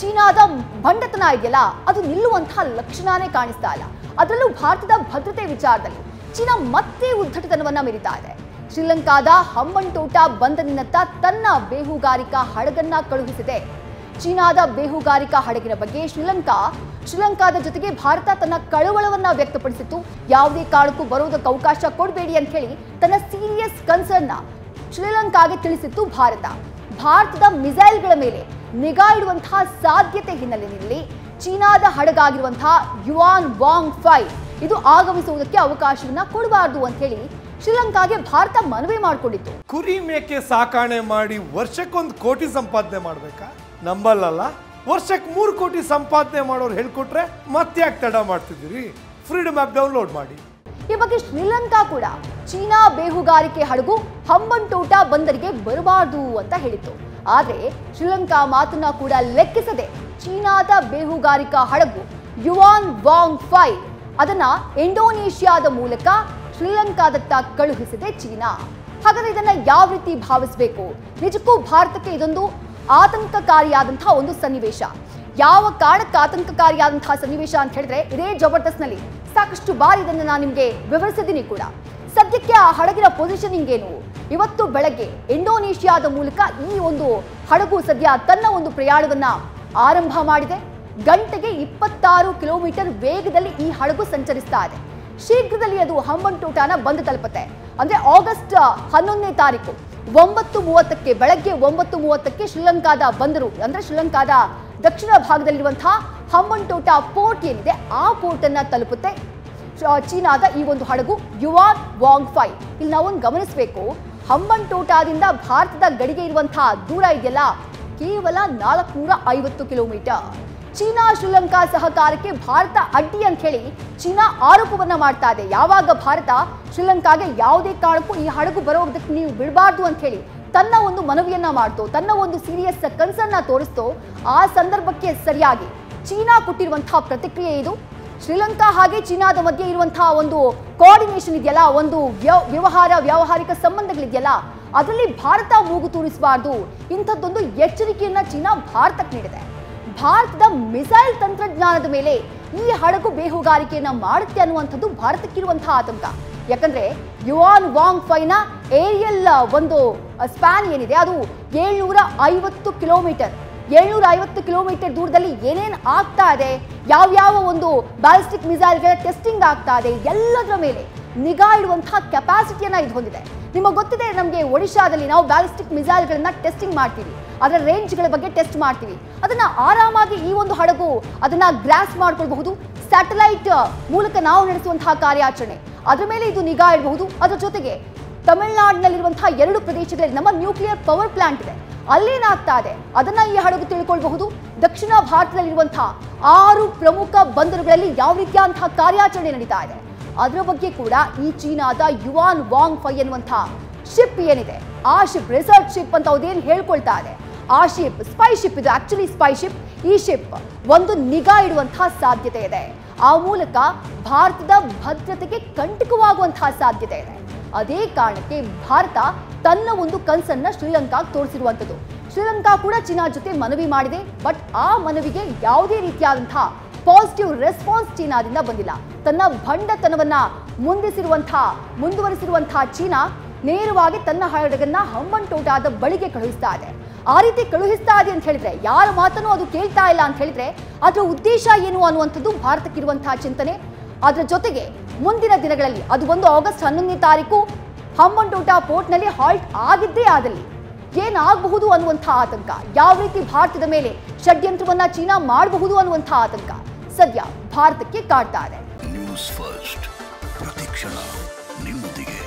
ಚೀನಾದ ಬಂಡತನ ಇದೆಯಲ್ಲ ಅದು ನಿಲ್ಲುವಂತಹ ಲಕ್ಷಣನೇ ಕಾಣಿಸ್ತಾ ಇಲ್ಲ ಅದರಲ್ಲೂ ಭಾರತದ ಭದ್ರತೆ ವಿಚಾರದಲ್ಲಿ ಚೀನಾ ಮತ್ತೆ ಉದ್ದಟತನವನ್ನ ಮೆರಿತಾ ಇದೆ ಶ್ರೀಲಂಕಾದ ಹಂಬಂಟೋಟ ಬಂದರಿನತ್ತ ತನ್ನ ಬೇಹುಗಾರಿಕಾ ಹಡಗನ್ನ ಕಳುಹಿಸಿದೆ ಚೀನಾದ ಬೇಹುಗಾರಿಕಾ ಹಡಗಿನ ಬಗ್ಗೆ ಶ್ರೀಲಂಕಾ ಶ್ರೀಲಂಕಾದ ಜೊತೆಗೆ ಭಾರತ ತನ್ನ ಕಳವಳವನ್ನ ವ್ಯಕ್ತಪಡಿಸಿತ್ತು ಯಾವುದೇ ಕಾರಣಕ್ಕೂ ಬರೋದಕ್ಕೆ ಅವಕಾಶ ಕೊಡಬೇಡಿ ಅಂತ ಹೇಳಿ ತನ್ನ ಸೀರಿಯಸ್ ಕನ್ಸರ್ನ್ನ ಶ್ರೀಲಂಕಾಗೆ ತಿಳಿಸಿತ್ತು ಭಾರತ ಭಾರತದ ಮಿಸೈಲ್ಗಳ ಮೇಲೆ ನಿಗಾ ಇಡುವಂತಹ ಸಾಧ್ಯತೆ ಹಿನ್ನೆಲೆಯಲ್ಲಿ ಚೀನಾದ ಹಡಗಾಗಿರುವಂತಹ ಯುವಾನ್ ವಾಂಗ್ ಫೈ ಇದು ಆಗಮಿಸುವುದಕ್ಕೆ ಅವಕಾಶವನ್ನ ಕೊಡಬಾರದು ಅಂತ ಹೇಳಿ ಶ್ರೀಲಂಕಾಗೆ ಭಾರತ ಮನವಿ ಮಾಡಿಕೊಂಡಿತ್ತು ಕುರಿ ಮೇಕೆ ಸಾಕಾಣೆ ಮಾಡಿ ವರ್ಷಕ್ಕೊಂದು ಕೋಟಿ ಸಂಪಾದನೆ ಮಾಡ್ಬೇಕಾ ನಂಬಲ್ಲಲ್ಲ ವರ್ಷಕ್ಕೆ ಮೂರು ಕೋಟಿ ಸಂಪಾದನೆ ಮಾಡೋರು ಹೇಳ್ಕೊಟ್ರೆ ಮತ್ತೆ ಯಾಕೆ ತಡ ಮಾಡ್ತಿದ್ದೀರಿ ಫ್ರೀಡಮ್ ಆ್ಯಪ್ ಡೌನ್ಲೋಡ್ ಮಾಡಿ ಈ ಬಗ್ಗೆ ಶ್ರೀಲಂಕಾ ಕೂಡ ಚೀನಾ ಬೇಹುಗಾರಿಕೆ ಹಡಗು ಹಂಬಂಟೋಟ ಬಂದರಿಗೆ ಬರಬಾರದು ಅಂತ ಹೇಳಿತ್ತು ಆದ್ರೆ ಶ್ರೀಲಂಕಾ ಮಾತನ್ನ ಕೂಡ ಲೆಕ್ಕಿಸದೆ ಚೀನಾದ ಬೇಹುಗಾರಿಕಾ ಹಡಗು ಯುವಾನ್ ವಾಂಗ್ ಫೈ ಅದನ್ನ ಇಂಡೋನೇಷ್ಯಾದ ಮೂಲಕ ಶ್ರೀಲಂಕಾದತ್ತ ಕಳುಹಿಸಿದೆ ಚೀನಾ ಹಾಗಾದ್ರೆ ಇದನ್ನ ಯಾವ ರೀತಿ ಭಾವಿಸಬೇಕು ನಿಜಕ್ಕೂ ಭಾರತಕ್ಕೆ ಇದೊಂದು ಆತಂಕಕಾರಿಯಾದಂತಹ ಒಂದು ಸನ್ನಿವೇಶ ಯಾವ ಕಾರಣಕ್ಕೆ ಆತಂಕಕಾರಿಯಾದಂತಹ ಸನ್ನಿವೇಶ ಅಂತ ಹೇಳಿದ್ರೆ ಇದೇ ಜಬರ್ದಸ್ತ್ನಲ್ಲಿ ಸಾಕಷ್ಟು ಬಾರಿ ಇದನ್ನು ನಾನು ನಿಮಗೆ ವಿವರಿಸಿದ್ದೀನಿ ಕೂಡ ಸದ್ಯಕ್ಕೆ ಆ ಹಡಗಿನ ಪೊಸಿಷನಿಂಗ್ ಏನು ಇವತ್ತು ಬೆಳಗ್ಗೆ ಇಂಡೋನೇಷ್ಯಾದ ಮೂಲಕ ಈ ಒಂದು ಹಡಗು ಸದ್ಯ ತನ್ನ ಒಂದು ಪ್ರಯಾಣವನ್ನ ಆರಂಭ ಮಾಡಿದೆ ಗಂಟೆಗೆ ಇಪ್ಪತ್ತಾರು ಕಿಲೋಮೀಟರ್ ವೇಗದಲ್ಲಿ ಈ ಹಡಗು ಸಂಚರಿಸ್ತಾ ಇದೆ ಶೀಘ್ರದಲ್ಲಿ ಅದು ಹಂಬಂಟೋಟನ ಬಂದು ತಲುಪುತ್ತೆ ಅಂದ್ರೆ ಆಗಸ್ಟ್ ಹನ್ನೊಂದನೇ ತಾರೀಕು ಒಂಬತ್ತು ಮೂವತ್ತಕ್ಕೆ ಬೆಳಗ್ಗೆ ಒಂಬತ್ತು ಮೂವತ್ತಕ್ಕೆ ಶ್ರೀಲಂಕಾದ ಬಂದರು ಅಂದ್ರೆ ಶ್ರೀಲಂಕಾದ ದಕ್ಷಿಣ ಭಾಗದಲ್ಲಿರುವಂತಹ ಹಂಬಂಟೋಟ ಪೋರ್ಟ್ ಏನಿದೆ ಆ ಪೋರ್ಟ್ ಅನ್ನ ತಲುಪುತ್ತೆ ಚ- ಚೀನಾದ ಈ ಒಂದು ಹಡಗು ಯುವಾನ್ ವಾಂಗ್ ಫೈ ಇಲ್ಲಿ ನಾವೊಂದು ಗಮನಿಸಬೇಕು ಹಂಬಂಟೋಟಾದಿಂದ ಭಾರತದ ಗಡಿಗೆ ಇರುವಂತಹ ದೂರ ಇದೆಯಲ್ಲ ಕೇವಲ ನಾಲ್ಕುನೂರ ಐವತ್ತು ಕಿಲೋಮೀಟರ್ ಚೀನಾ ಶ್ರೀಲಂಕಾ ಸಹಕಾರಕ್ಕೆ ಭಾರತ ಅಡ್ಡಿ ಅಂತ ಹೇಳಿ ಚೀನಾ ಆರೋಪವನ್ನ ಮಾಡ್ತಾ ಇದೆ ಯಾವಾಗ ಭಾರತ ಶ್ರೀಲಂಕಾಗೆ ಯಾವುದೇ ಕಾರಣಕ್ಕೂ ಈ ಹಡಗು ಬರೋದಕ್ಕೆ ನೀವು ಬಿಡಬಾರ್ದು ಅಂತ ಹೇಳಿ ತನ್ನ ಒಂದು ಮನವಿಯನ್ನ ಮಾಡ್ತೋ ತನ್ನ ಒಂದು ಸೀರಿಯಸ್ ಕನ್ಸರ್ನ್ನ ತೋರಿಸ್ತೋ ಆ ಸಂದರ್ಭಕ್ಕೆ ಸರಿಯಾಗಿ ಚೀನಾ ಕೊಟ್ಟಿರುವಂತಹ ಪ್ರತಿಕ್ರಿಯೆ ಇದು ಶ್ರೀಲಂಕಾ ಹಾಗೆ ಚೀನಾದ ಮಧ್ಯೆ ಇರುವಂತಹ ಒಂದು ಕೋಆರ್ಡಿನೇಷನ್ ಇದೆಯಲ್ಲ ಒಂದು ವ್ಯವ- ವ್ಯವಹಾರ ವ್ಯಾವಹಾರಿಕ ಸಂಬಂಧಗಳಿದೆಯಲ್ಲ ಅದರಲ್ಲಿ ಭಾರತ ಮೂಗು ತೂರಿಸಬಾರ್ದು ಇಂಥದ್ದೊಂದು ಎಚ್ಚರಿಕೆಯನ್ನ ಚೀನಾ ಭಾರತಕ್ಕೆ ನೀಡಿದೆ ಭಾರತದ ಮಿಸೈಲ್ ತಂತ್ರಜ್ಞಾನದ ಮೇಲೆ ಈ ಹಡಗು ಬೇಹುಗಾರಿಕೆಯನ್ನ ಮಾಡುತ್ತೆ ಅನ್ನುವಂಥದ್ದು ಭಾರತಕ್ಕಿರುವಂತಹ ಆತಂಕ ಯಾಕಂದ್ರೆ ಯುವಾನ್ ವಾಂಗ್ ಫೈನ ಏರಿಯಲ್ ಒಂದು ಸ್ಪ್ಯಾನ್ ಏನಿದೆ ಅದು ಏಳ್ನೂರ ಐವತ್ತು ಕಿಲೋಮೀಟರ್ ಏಳ್ನೂರ ಐವತ್ತು ಕಿಲೋಮೀಟರ್ ದೂರದಲ್ಲಿ ಏನೇನು ಆಗ್ತಾ ಇದೆ ಯಾವ್ಯಾವ ಒಂದು ಬ್ಯಾಲಿಸ್ಟಿಕ್ ಮಿಸೈಲ್ಗಳ ಟೆಸ್ಟಿಂಗ್ ಆಗ್ತಾ ಇದೆ ಎಲ್ಲದರ ಮೇಲೆ ನಿಗಾ ಇಡುವಂತಹ ಕೆಪಾಸಿಟಿಯನ್ನ ಇದು ಹೊಂದಿದೆ ನಿಮಗೆ ಗೊತ್ತಿದೆ ನಮಗೆ ಒಡಿಶಾದಲ್ಲಿ ನಾವು ಬ್ಯಾಲಿಸ್ಟಿಕ್ ಮಿಸೈಲ್ಗಳನ್ನ ಟೆಸ್ಟಿಂಗ್ ಮಾಡ್ತೀವಿ ಅದರ ರೇಂಜ್ಗಳ ಬಗ್ಗೆ ಟೆಸ್ಟ್ ಮಾಡ್ತೀವಿ ಅದನ್ನ ಆರಾಮಾಗಿ ಈ ಒಂದು ಹಡಗು ಅದನ್ನ ಗ್ರಾಸ್ ಮಾಡ್ಕೊಳ್ಬಹುದು ಸ್ಯಾಟಲೈಟ್ ಮೂಲಕ ನಾವು ನಡೆಸುವಂತಹ ಕಾರ್ಯಾಚರಣೆ ಅದರ ಮೇಲೆ ಇದು ನಿಗಾ ಇಡಬಹುದು ಅದರ ಜೊತೆಗೆ ತಮಿಳುನಾಡಿನಲ್ಲಿರುವಂತಹ ಎರಡು ಪ್ರದೇಶಗಳಲ್ಲಿ ನಮ್ಮ ನ್ಯೂಕ್ಲಿಯರ್ ಪವರ್ ಪ್ಲಾಂಟ್ ಇದೆ ಅಲ್ಲೇನಾಗ್ತಾ ಇದೆ ಅದನ್ನ ಈ ಹಡಗು ತಿಳ್ಕೊಳ್ಬಹುದು ದಕ್ಷಿಣ ಭಾರತದಲ್ಲಿರುವಂತಹ ಆರು ಪ್ರಮುಖ ಬಂದರುಗಳಲ್ಲಿ ಯಾವ ರೀತಿಯಾದಂತಹ ಕಾರ್ಯಾಚರಣೆ ನಡೀತಾ ಇದೆ ಅದರ ಬಗ್ಗೆ ಕೂಡ ಈ ಚೀನಾದ ಯುವಾನ್ ವಾಂಗ್ ಫೈ ಎನ್ನುವಂತಹ ಶಿಪ್ ಏನಿದೆ ಆ ಶಿಪ್ ರಿಸರ್ಚ್ ಶಿಪ್ ಅಂತ ಅದೇನು ಹೇಳ್ಕೊಳ್ತಾ ಇದೆ ಆ ಶಿಪ್ ಸ್ಪೈ ಶಿಪ್ ಇದು ಆಕ್ಚುಲಿ ಸ್ಪೈ ಶಿಪ್ ಈ ಶಿಪ್ ಒಂದು ನಿಗಾ ಇಡುವಂತಹ ಸಾಧ್ಯತೆ ಇದೆ ಆ ಮೂಲಕ ಭಾರತದ ಭದ್ರತೆಗೆ ಕಂಟಕವಾಗುವಂತಹ ಸಾಧ್ಯತೆ ಇದೆ ಅದೇ ಕಾರಣಕ್ಕೆ ಭಾರತ ತನ್ನ ಒಂದು ಕನ್ಸನ್ನ ಶ್ರೀಲಂಕಾಗೆ ತೋರಿಸಿರುವಂಥದ್ದು ಶ್ರೀಲಂಕಾ ಕೂಡ ಚೀನಾ ಜೊತೆ ಮನವಿ ಮಾಡಿದೆ ಬಟ್ ಆ ಮನವಿಗೆ ಯಾವುದೇ ರೀತಿಯಾದಂತಹ ಪಾಸಿಟಿವ್ ರೆಸ್ಪಾನ್ಸ್ ಚೀನಾದಿಂದ ಬಂದಿಲ್ಲ ತನ್ನ ಭಂಡತನವನ್ನ ಮುಂದಿಸಿರುವಂತಹ ಮುಂದುವರಿಸಿರುವಂತಹ ಚೀನಾ ನೇರವಾಗಿ ತನ್ನ ಹಡಗನ್ನ ಹಂಬಂಟೋಟಾದ ಬಳಿಗೆ ಕಳುಹಿಸ್ತಾ ಇದೆ ಆ ರೀತಿ ಕಳುಹಿಸ್ತಾ ಇದೆ ಅಂತ ಹೇಳಿದ್ರೆ ಯಾರ ಮಾತನ್ನು ಅದು ಕೇಳ್ತಾ ಇಲ್ಲ ಅಂತ ಹೇಳಿದ್ರೆ ಅದರ ಉದ್ದೇಶ ಏನು ಅನ್ನುವಂಥದ್ದು ಭಾರತಕ್ಕಿರುವಂತಹ ಚಿಂತನೆ ಅದರ ಜೊತೆಗೆ ಮುಂದಿನ ದಿನಗಳಲ್ಲಿ ಅದು ಒಂದು ಆಗಸ್ಟ್ ಹನ್ನೊಂದನೇ ತಾರೀಕು ಹಂಬಂಟೋಟ ಪೋರ್ಟ್ನಲ್ಲಿ ಹಾಲ್ಟ್ ಆಗಿದ್ದೇ ಆದಲ್ಲಿ ಏನಾಗಬಹುದು ಅನ್ನುವಂತಹ ಆತಂಕ ಯಾವ ರೀತಿ ಭಾರತದ ಮೇಲೆ ಷಡ್ಯಂತ್ರವನ್ನ ಚೀನಾ ಮಾಡಬಹುದು ಅನ್ನುವಂತಹ ಆತಂಕ ಸದ್ಯ ಭಾರತಕ್ಕೆ ಕಾಡ್ತಾ ಇದೆ ನ್ಯೂಸ್ ಫಸ್ಟ್ ಪ್ರತಿಕ್ಷಣ ನಿಮ್ಮೊಂದಿಗೆ